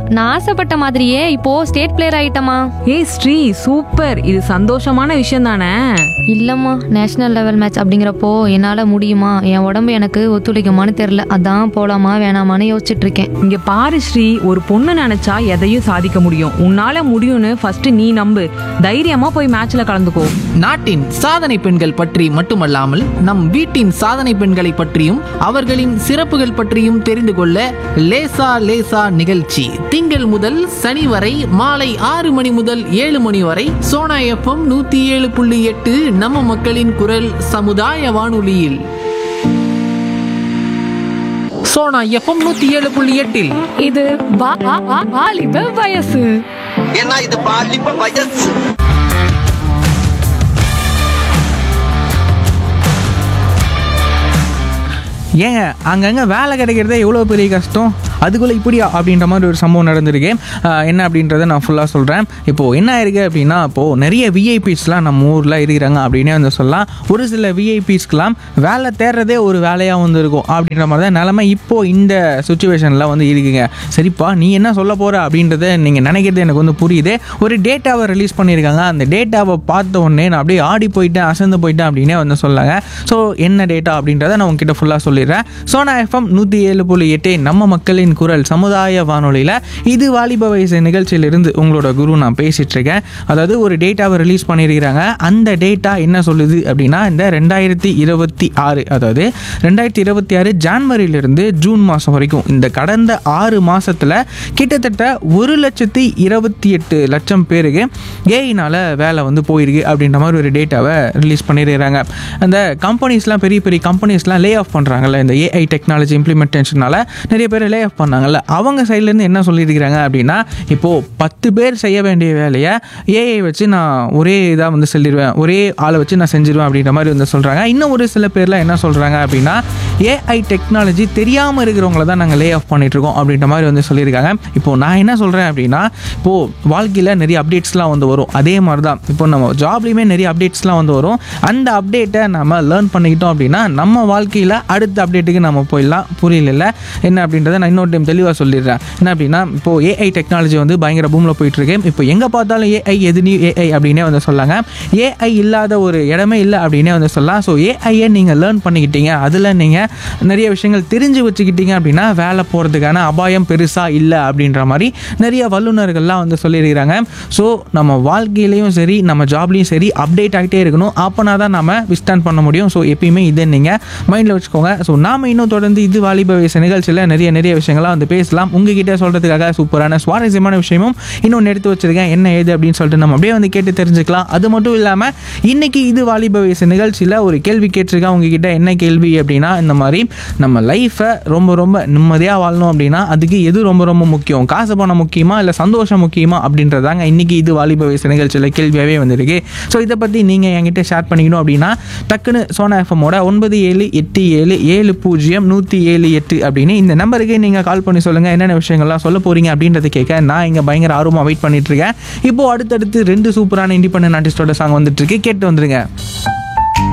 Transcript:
நான் ஆசைப்பட்ட மாதிரியே இப்போ ஸ்டேட் பிளேயர் ஆயிட்டமா ஏய் ஸ்ரீ சூப்பர் இது சந்தோஷமான விஷயம் தானே இல்லம்மா நேஷனல் லெவல் மேட்ச் அப்படிங்கிறப்போ என்னால முடியுமா என் உடம்பு எனக்கு ஒத்துழைக்குமான்னு தெரியல அதான் போலாமா வேணாமான்னு யோசிச்சுட்டு இருக்கேன் இங்க பாரு ஸ்ரீ ஒரு பொண்ணு நினைச்சா எதையும் சாதிக்க முடியும் உன்னால முடியும்னு ஃபர்ஸ்ட் நீ நம்பு தைரியமா போய் மேட்ச்ல கலந்துக்கோ நாட்டின் சாதனை பெண்கள் பற்றி மட்டுமல்லாமல் நம் வீட்டின் சாதனை பெண்களை பற்றியும் அவர்களின் சிறப்புகள் பற்றியும் தெரிந்து கொள்ள லேசா லேசா நிகழ்ச்சி திங்கள் முதல் சனி வரை மாலை ஆறு மணி முதல் ஏழு மணி வரை சோனா எஃப்எம் நூத்தி ஏழு புள்ளி எட்டு நம்ம மக்களின் குரல் சமுதாய வானொலியில் சோனா எஃப்எம் நூத்தி ஏழு புள்ளி எட்டில் இது வா- வா- வா- வாலிப வயசு ஏன்னா இது பாலிப்ப வயசு ஏங்க அங்கங்கே வேலை கிடைக்கிறதே எவ்வளோ பெரிய கஷ்டம் அதுக்குள்ளே இப்படியா அப்படின்ற மாதிரி ஒரு சம்பவம் நடந்திருக்கு ஆஹ் என்ன அப்படின்றத நான் ஃபுல்லாக சொல்கிறேன் இப்போது என்ன ஆயிருக்கு அப்படின்னா இப்போது நிறைய விஐபிஸ்லாம் நம்ம ஊரில் இருக்கிறாங்க அப்படின்னே வந்து சொல்லலாம் ஒரு சில விஐபிஸ்க்கெலாம் வேலை தேடுறதே ஒரு வேலையாக வந்து இருக்கும் அப்படின்ற மாதிரி தான் நிலமை இப்போது இந்த சுச்சுவேஷனில் வந்து இருக்குங்க சரிப்பா நீ என்ன சொல்ல போகிற அப்படின்றத நீங்கள் நினைக்கிறது எனக்கு வந்து புரியுது ஒரு டேட்டாவை ரிலீஸ் பண்ணியிருக்காங்க அந்த டேட்டாவை பார்த்த உடனே நான் அப்படியே ஆடி போயிட்டேன் அசந்து போயிட்டேன் அப்படின்னே வந்து சொல்லாங்க ஸோ என்ன டேட்டா அப்படின்றத நான் உங்ககிட்ட ஃபுல்லாக சொல்லிடுறேன் சோனா எஃப்எம் நூற்றி ஏழு புள்ளி எட்டு நம்ம மக்களின் குரல் சமுதாய வானொலியில் இது வாலிப வயசு நிகழ்ச்சியிலிருந்து உங்களோட குரு நான் பேசிட்டு இருக்கேன் அதாவது ஒரு டேட்டாவை ரிலீஸ் பண்ணியிருக்கிறாங்க அந்த டேட்டா என்ன சொல்லுது அப்படின்னா இந்த ரெண்டாயிரத்தி இருபத்தி ஆறு அதாவது ரெண்டாயிரத்தி இருபத்தி ஆறு ஜான்வரியிலிருந்து ஜூன் மாதம் வரைக்கும் இந்த கடந்த ஆறு மாசத்துல கிட்டத்தட்ட ஒரு லட்சத்தி இருபத்தி எட்டு லட்சம் பேருக்கு ஏஐனால வேலை வந்து போயிருக்கு அப்படின்ற மாதிரி ஒரு டேட்டாவை ரிலீஸ் பண்ணியிருக்கிறாங்க அந்த கம்பெனிஸ்லாம் பெரிய பெரிய கம்பெனிஸ்லாம் லே ஆஃப் பண்ணுறாங்கல்ல இந்த ஏஐ டெக்னாலஜி இம்ப்ளிமெண்டேஷனால நிறைய பேர் லே ஆஃப் பண்ணாங்கல்ல அவங்க சைட்லேருந்து என்ன சொல்லியிருக்கிறாங்க அப்படின்னா இப்போது பத்து பேர் செய்ய வேண்டிய வேலையை ஏஐ வச்சு நான் ஒரே இதாக வந்து சொல்லிடுவேன் ஒரே ஆளை வச்சு நான் செஞ்சிருவேன் அப்படின்ற மாதிரி வந்து சொல்கிறாங்க இன்னும் ஒரு சில பேர்லாம் என்ன சொல்கிறாங்க அப்படின்னா ஏஐ டெக்னாலஜி தெரியாமல் இருக்கிறவங்கள தான் நாங்கள் லே ஆஃப் பண்ணிகிட்ருக்கோம் அப்படின்ற மாதிரி வந்து சொல்லியிருக்காங்க இப்போது நான் என்ன சொல்கிறேன் அப்படின்னா இப்போது வாழ்க்கையில் நிறைய அப்டேட்ஸ்லாம் வந்து வரும் அதே மாதிரி தான் இப்போ நம்ம ஜாப்லேயுமே நிறைய அப்டேட்ஸ்லாம் வந்து வரும் அந்த அப்டேட்டை நம்ம லேர்ன் பண்ணிக்கிட்டோம் அப்படின்னா நம்ம வாழ்க்கையில் அடுத்த அப்டேட்டுக்கு நம்ம போயிடலாம் புரியல என்ன அப்படின்றத நான் இன்னொரு டைம் தெளிவாக சொல்லிடுறேன் என்ன அப்படின்னா இப்போது ஏஐ டெக்னாலஜி வந்து பயங்கர பூமில் போயிட்டுருக்கு இப்போ எங்கே பார்த்தாலும் ஏஐ எதுனியும் ஏஐ அப்படின்னே வந்து சொல்லாங்க ஏஐ இல்லாத ஒரு இடமே இல்லை அப்படின்னே வந்து சொல்லலாம் ஸோ ஏஐயை நீங்கள் லேர்ன் பண்ணிக்கிட்டீங்க அதில் நீங்கள் நிறைய விஷயங்கள் தெரிஞ்சு வச்சுக்கிட்டீங்க அப்படின்னா வேலை போகிறதுக்கான அபாயம் பெருசாக இல்லை அப்படின்ற மாதிரி நிறைய வல்லுநர்கள்லாம் வந்து சொல்லியிருக்கிறாங்க ஸோ நம்ம வாழ்க்கையிலையும் சரி நம்ம ஜாப்லேயும் சரி அப்டேட் ஆகிட்டே இருக்கணும் அப்போனா தான் நம்ம விஸ்டாண்ட் பண்ண முடியும் ஸோ எப்பயுமே இதை நீங்கள் மைண்டில் வச்சுக்கோங்க ஸோ நாம இன்னும் தொடர்ந்து இது வாலிப வயசு நிகழ்ச்சியில் நிறைய நிறைய விஷயங்கள்லாம் வந்து பேசலாம் உங்ககிட்ட சொல்கிறதுக்காக சூப்பரான சுவாரஸ்யமான விஷயமும் இன்னொன்று எடுத்து வச்சிருக்கேன் என்ன ஏது அப்படின்னு சொல்லிட்டு நம்ம அப்படியே வந்து கேட்டு தெரிஞ்சுக்கலாம் அது மட்டும் இல்லாமல் இன்னைக்கு இது வாலிப வயசு நிகழ்ச்சியில் ஒரு கேள்வி கேட்டிருக்கேன் உங்ககிட்ட என்ன கேள்வி அப்படின்னா இந்த மாதிரி நம்ம லைஃப்பை ரொம்ப ரொம்ப நிம்மதியாக வாழணும் அப்படின்னா அதுக்கு எது ரொம்ப ரொம்ப முக்கியம் காசு பணம் முக்கியமா இல்லை சந்தோஷம் முக்கியமா அப்படின்றதாங்க இன்னைக்கு இது வாலிப வயசு நிகழ்ச்சியில் கேள்வியாகவே வந்திருக்கு ஸோ இதை பற்றி நீங்கள் என்கிட்ட ஷேர் பண்ணிக்கணும் அப்படின்னா டக்குன்னு சோனா எஃப்எம்மோட ஒன்பது ஏழு எட்டு ஏழு ஏழு பூஜ்ஜியம் நூற்றி ஏழு எட்டு அப்படின்னு இந்த நம்பருக்கு நீங்கள் கால் பண்ணி சொல்லுங்கள் என்னென்ன விஷயங்கள்லாம் சொல்ல போகிறீங்க அப்படின்றத கேட்க நான் இங்கே பயங்கர ஆர்வமாக வெயிட் பண்ணிட்டு இருக்கேன் இப்போ அடுத்தடுத்து ரெண்டு சூப்பரான இண்டிபெண்டன்ட் ஆர்டிஸ்டோட சாங் வந்துட்டு இருக்கு கேட்டு வந்துருங்க